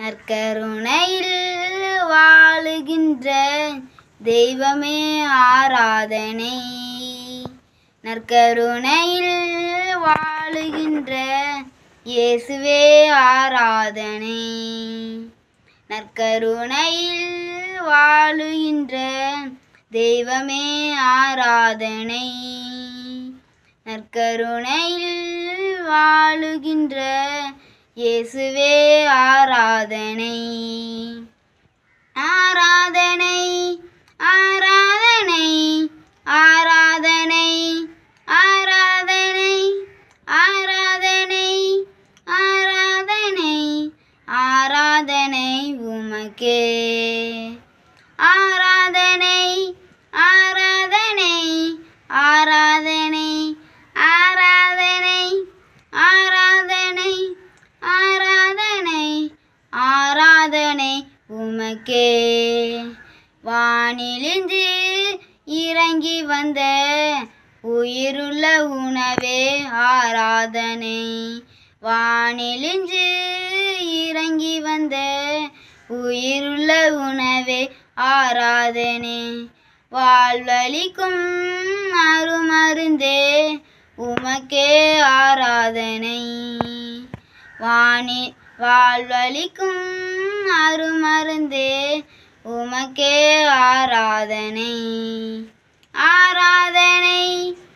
நற்கருணையில் வாழுகின்ற தெய்வமே ஆராதனை நற்கருணையில் வாழுகின்ற இயேசுவே ஆராதனை நற்கருணையில் வாழுகின்ற தெய்வமே ஆராதனை நற்கருணையில் வாழுகின்ற இயேசுவே ஆராதனை ஆராதனை ஆராதனை ஆராதனை ஆராதனை ஆராதனை ஆராதனை ஆராதனை உமக்கே ஆராதனை ஆராதனை ஆராதனை ஆராதனை ஆராதனை ஆராதனை ஆராதனை உமக்கே வானிலிருந்து இறங்கி வந்த உயிருள்ள உணவே ஆராதனை வானிலிருந்து இறங்கி வந்த உயிருள்ள உணவே ஆராதனை வாழ்வழிக்கும் அருமருந்தே உமக்கே ஆராதனை வாணி வாழ்வழிக்கும் அருமருந்தே உமக்கே ஆராதனை ஆராதனை